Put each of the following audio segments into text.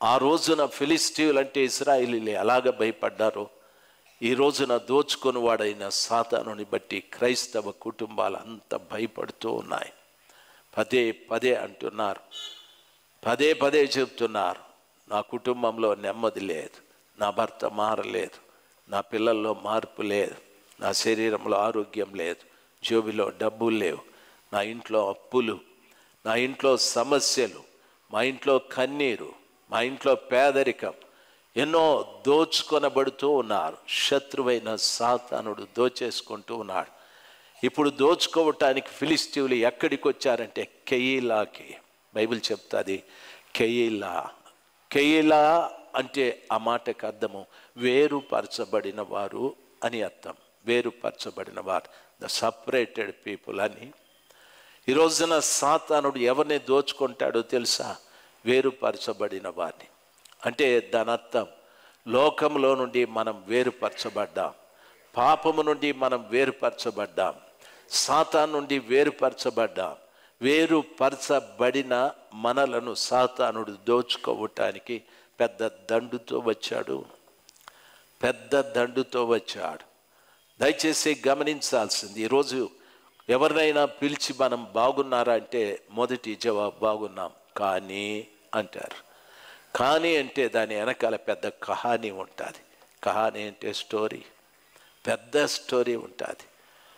ఆ రోజున ఫిలిస్టీవులు అంటే ఇస్రాయిలీలు ఎలాగ భయపడ్డారో ఈ రోజున దోచుకొని వాడైన సాతానుని బట్టి క్రైస్తవ కుటుంబాలు అంత భయపడుతూ ఉన్నాయి పదే పదే అంటున్నారు పదే పదే చెప్తున్నారు నా కుటుంబంలో నెమ్మది లేదు నా భర్త మారలేదు నా పిల్లల్లో మార్పు లేదు నా శరీరంలో ఆరోగ్యం లేదు జోబిలో డబ్బులు లేవు నా ఇంట్లో అప్పులు నా ఇంట్లో సమస్యలు మా ఇంట్లో కన్నీరు మా ఇంట్లో పేదరికం ఎన్నో దోచుకొనబడుతూ ఉన్నారు శత్రువైన సాతానుడు దోచేసుకుంటూ ఉన్నాడు ఇప్పుడు దోచుకోవటానికి ఫిలిస్తీవులు ఎక్కడికి వచ్చారంటే కెయిలాకి బైబిల్ చెప్తుంది కెయిలా కెయిలా అంటే ఆ మాటకు అర్థము వేరుపరచబడిన వారు అని అర్థం వేరుపరచబడిన వారు ద సపరేటెడ్ పీపుల్ అని ఈ రోజున సాతానుడు ఎవరిని దోచుకుంటాడో తెలుసా వేరుపరచబడిన వారిని అంటే దాని అర్థం లోకంలో నుండి మనం వేరుపరచబడ్డాం పాపము నుండి మనం వేరుపరచబడ్డాం సాతాన్ నుండి వేరుపరచబడ్డాం వేరుపరచబడిన మనలను సాతానుడు దోచుకోవటానికి పెద్ద దండుతో వచ్చాడు పెద్ద దండుతో వచ్చాడు దయచేసి గమనించాల్సింది ఈరోజు ఎవరినైనా పిలిచి మనం బాగున్నారా అంటే మొదటి జవాబు బాగున్నాం కానీ అంటారు కానీ అంటే దాని వెనకాల పెద్ద కహానీ ఉంటుంది కహానీ అంటే స్టోరీ పెద్ద స్టోరీ ఉంటుంది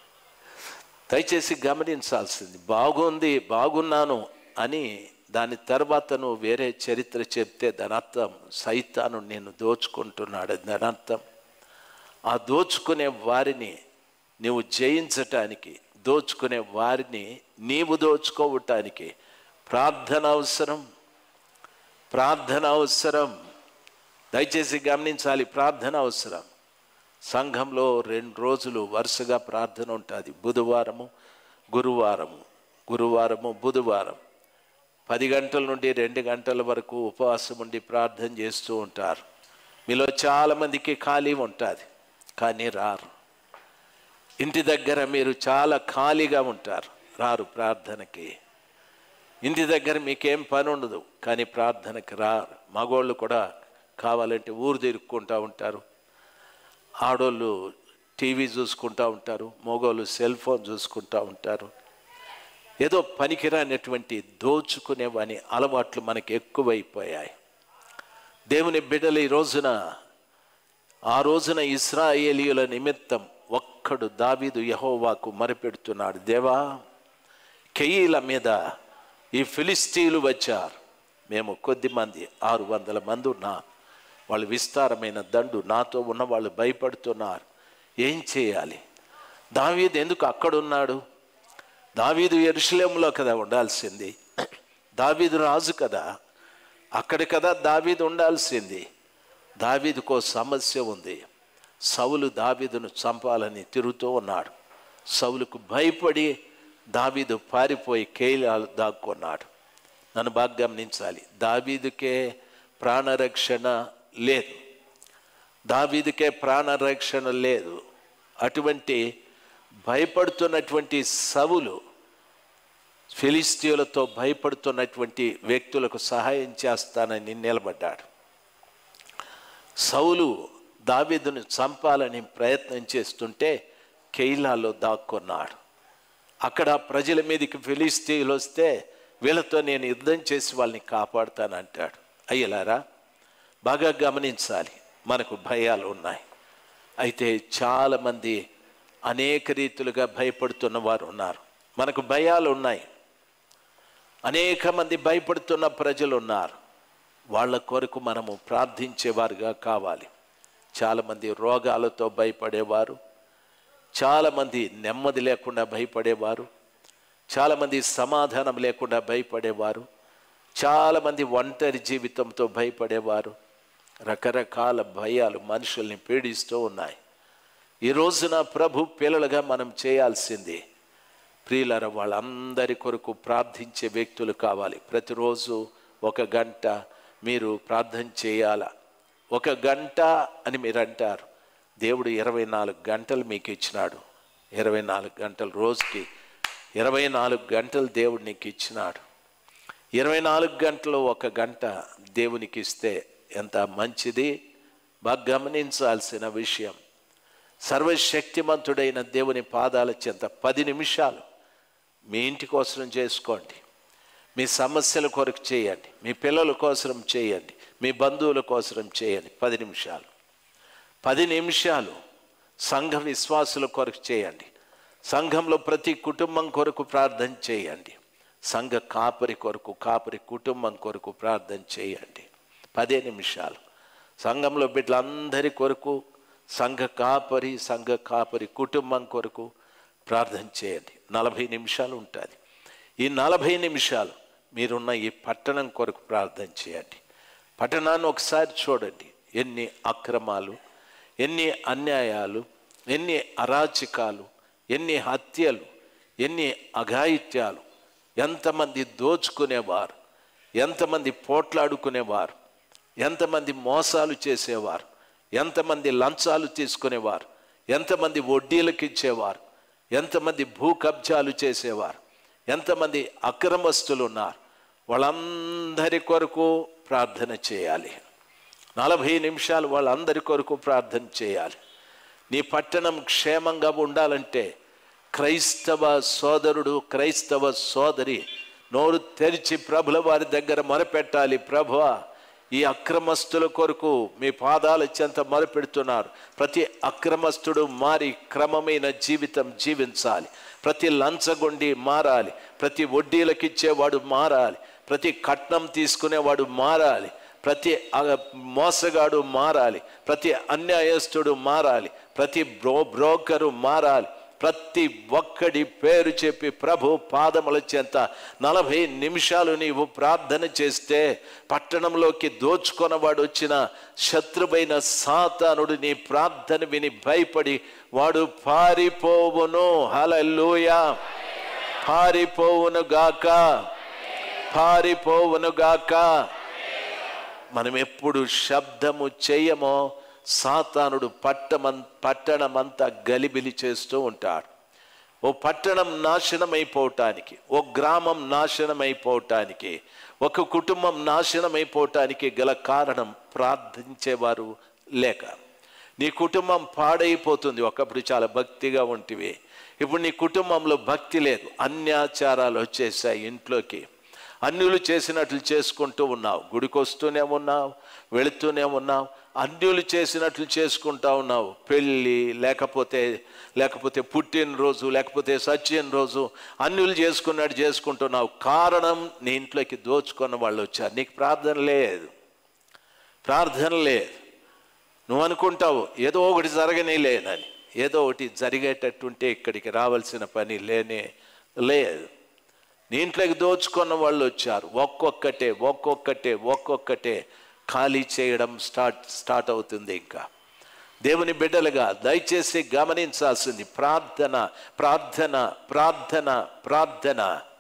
దయచేసి గమనించాల్సింది బాగుంది బాగున్నాను అని దాని తర్వాత నువ్వు వేరే చరిత్ర చెప్తే దాని అర్థం సైతాను నేను దోచుకుంటున్నాడు దాని అర్థం ఆ దోచుకునే వారిని నువ్వు జయించటానికి దోచుకునే వారిని నీవు దోచుకోవటానికి ప్రార్థన అవసరం ప్రార్థన అవసరం దయచేసి గమనించాలి ప్రార్థన అవసరం సంఘంలో రెండు రోజులు వరుసగా ప్రార్థన ఉంటుంది బుధవారము గురువారము గురువారము బుధవారం పది గంటల నుండి రెండు గంటల వరకు ఉపవాసం ఉండి ప్రార్థన చేస్తూ ఉంటారు మీలో చాలామందికి ఖాళీ ఉంటుంది కానీ రారు ఇంటి దగ్గర మీరు చాలా ఖాళీగా ఉంటారు రారు ప్రార్థనకి ఇంటి దగ్గర మీకేం పని ఉండదు కానీ ప్రార్థనకి రారు మగోళ్ళు కూడా కావాలంటే ఊరు తిరుక్కుంటూ ఉంటారు ఆడోళ్ళు టీవీ చూసుకుంటూ ఉంటారు మగోళ్ళు సెల్ ఫోన్ చూసుకుంటూ ఉంటారు ఏదో పనికిరానటువంటి దోచుకునేవని అలవాట్లు మనకి ఎక్కువైపోయాయి దేవుని బిడ్డలు ఈ రోజున ఆ రోజున ఇస్రాయేలీయుల నిమిత్తం ఒక్కడు దావీదు యహోవాకు మరిపెడుతున్నాడు దేవా కెయ్యిల మీద ఈ ఫిలిస్తీన్లు వచ్చారు మేము కొద్ది మంది ఆరు వందల మంది ఉన్నా వాళ్ళు విస్తారమైన దండు నాతో ఉన్న వాళ్ళు భయపడుతున్నారు ఏం చేయాలి దావీదు ఎందుకు అక్కడున్నాడు దావీదు ఎరుషలేములో కదా ఉండాల్సింది దావీదు రాజు కదా అక్కడ కదా దావీదు ఉండాల్సింది దావీదుకో సమస్య ఉంది సౌలు దావీదును చంపాలని తిరుగుతూ ఉన్నాడు సౌలుకు భయపడి దావీదు పారిపోయి కేలాలు దాక్కున్నాడు నన్ను బాగా గమనించాలి దావీదుకే ప్రాణరక్షణ లేదు దావీదుకే ప్రాణరక్షణ లేదు అటువంటి భయపడుతున్నటువంటి సవులు ఫిలిస్తీయులతో భయపడుతున్నటువంటి వ్యక్తులకు సహాయం చేస్తానని నిలబడ్డాడు సౌలు దావీదును చంపాలని ప్రయత్నం చేస్తుంటే కెయిలాలో దాక్కున్నాడు అక్కడ ప్రజల మీదకి ఫిలిస్తీయులు వస్తే వీళ్ళతో నేను యుద్ధం చేసి వాళ్ళని కాపాడుతానంటాడు అయ్యలారా బాగా గమనించాలి మనకు భయాలు ఉన్నాయి అయితే చాలామంది అనేక రీతులుగా భయపడుతున్న వారు ఉన్నారు మనకు భయాలు ఉన్నాయి అనేక మంది భయపడుతున్న ప్రజలు ఉన్నారు వాళ్ళ కొరకు మనము ప్రార్థించేవారుగా కావాలి చాలామంది రోగాలతో భయపడేవారు చాలామంది నెమ్మది లేకుండా భయపడేవారు చాలామంది సమాధానం లేకుండా భయపడేవారు చాలామంది ఒంటరి జీవితంతో భయపడేవారు రకరకాల భయాలు మనుషుల్ని పీడిస్తూ ఉన్నాయి ఈ రోజున ప్రభు పిల్లలుగా మనం చేయాల్సింది ప్రియులర వాళ్ళందరి కొరకు ప్రార్థించే వ్యక్తులు కావాలి ప్రతిరోజు ఒక గంట మీరు ప్రార్థన చేయాల ఒక గంట అని మీరు అంటారు దేవుడు ఇరవై నాలుగు గంటలు మీకు ఇచ్చినాడు ఇరవై నాలుగు గంటలు రోజుకి ఇరవై నాలుగు గంటలు దేవుడు నీకు ఇచ్చినాడు ఇరవై నాలుగు గంటలు ఒక గంట దేవునికి ఇస్తే ఎంత మంచిది బాగా గమనించాల్సిన విషయం సర్వశక్తిమంతుడైన దేవుని పాదాల చెంత పది నిమిషాలు మీ ఇంటి కోసం చేసుకోండి మీ సమస్యల కొరకు చేయండి మీ పిల్లల కోసం చేయండి మీ బంధువుల కోసం చేయండి పది నిమిషాలు పది నిమిషాలు సంఘ విశ్వాసుల కొరకు చేయండి సంఘంలో ప్రతి కుటుంబం కొరకు ప్రార్థన చేయండి సంఘ కాపరి కొరకు కాపరి కుటుంబం కొరకు ప్రార్థన చేయండి పదే నిమిషాలు సంఘంలో బిడ్డలందరి కొరకు సంఘ కాపరి సంఘ కాపరి కుటుంబం కొరకు ప్రార్థన చేయండి నలభై నిమిషాలు ఉంటుంది ఈ నలభై నిమిషాలు మీరున్న ఈ పట్టణం కొరకు ప్రార్థన చేయండి పట్టణాన్ని ఒకసారి చూడండి ఎన్ని అక్రమాలు ఎన్ని అన్యాయాలు ఎన్ని అరాచకాలు ఎన్ని హత్యలు ఎన్ని అఘాయిత్యాలు ఎంతమంది దోచుకునేవారు ఎంతమంది పోట్లాడుకునేవారు ఎంతమంది మోసాలు చేసేవారు ఎంతమంది లంచాలు తీసుకునేవారు ఎంతమంది వడ్డీలకు ఇచ్చేవారు ఎంతమంది భూ కబ్జాలు చేసేవారు ఎంతమంది అక్రమస్తులు ఉన్నారు వాళ్ళందరి కొరకు ప్రార్థన చేయాలి నలభై నిమిషాలు వాళ్ళందరి కొరకు ప్రార్థన చేయాలి నీ పట్టణం క్షేమంగా ఉండాలంటే క్రైస్తవ సోదరుడు క్రైస్తవ సోదరి నోరు తెరిచి ప్రభుల వారి దగ్గర మొరపెట్టాలి ప్రభువ ఈ అక్రమస్తుల కొరకు మీ పాదాల చెంత మొరపెడుతున్నారు ప్రతి అక్రమస్తుడు మారి క్రమమైన జీవితం జీవించాలి ప్రతి లంచగొండి మారాలి ప్రతి వడ్డీలకిచ్చేవాడు మారాలి ప్రతి కట్నం తీసుకునేవాడు మారాలి ప్రతి అ- మోసగాడు మారాలి ప్రతి అన్యాయస్తుడు మారాలి ప్రతి బ్రో బ్రోకరు మారాలి ప్రతి ఒక్కడి పేరు చెప్పి ప్రభు పాదముల చెంత నలభై నిమిషాలు నీవు ప్రార్థన చేస్తే పట్టణంలోకి దోచుకొనవాడు వచ్చిన శత్రువైన సాతానుడు నీ ప్రార్థన విని భయపడి వాడు పారిపోవును హలలుయా పారిపోవును గాక పారిపోవును గాక మనం ఎప్పుడు శబ్దము చేయమో సాతానుడు పట్టమం పట్టణమంతా గలిబిలి చేస్తూ ఉంటాడు ఓ పట్టణం నాశనం అయిపోవటానికి ఓ గ్రామం నాశనం అయిపోవటానికి ఒక కుటుంబం నాశనం అయిపోవటానికి గల కారణం ప్రార్థించేవారు లేక నీ కుటుంబం పాడైపోతుంది ఒకప్పుడు చాలా భక్తిగా ఉంటివి ఇప్పుడు నీ కుటుంబంలో భక్తి లేదు అన్యాచారాలు వచ్చేసాయి ఇంట్లోకి అన్యులు చేసినట్లు చేసుకుంటూ ఉన్నావు గుడికి వస్తూనే ఉన్నావు వెళుతూనే ఉన్నావు అన్యులు చేసినట్లు చేసుకుంటా ఉన్నావు పెళ్ళి లేకపోతే లేకపోతే పుట్టినరోజు లేకపోతే సత్యనరోజు అన్యులు చేసుకున్నట్టు చేసుకుంటున్నావు కారణం నీ ఇంట్లోకి దోచుకున్న వాళ్ళు వచ్చారు నీకు ప్రార్థన లేదు ప్రార్థన లేదు నువ్వు అనుకుంటావు ఏదో ఒకటి జరగనే లేనని ఏదో ఒకటి జరిగేటట్టుంటే ఇక్కడికి రావాల్సిన పని లేనే లేదు నీ ఇంట్లోకి దోచుకున్న వాళ్ళు వచ్చారు ఒక్కొక్కటే ఒక్కొక్కటే ఒక్కొక్కటే ఖాళీ చేయడం స్టార్ట్ స్టార్ట్ అవుతుంది ఇంకా దేవుని బిడ్డలుగా దయచేసి గమనించాల్సింది ప్రార్థన ప్రార్థన ప్రార్థన ప్రార్థన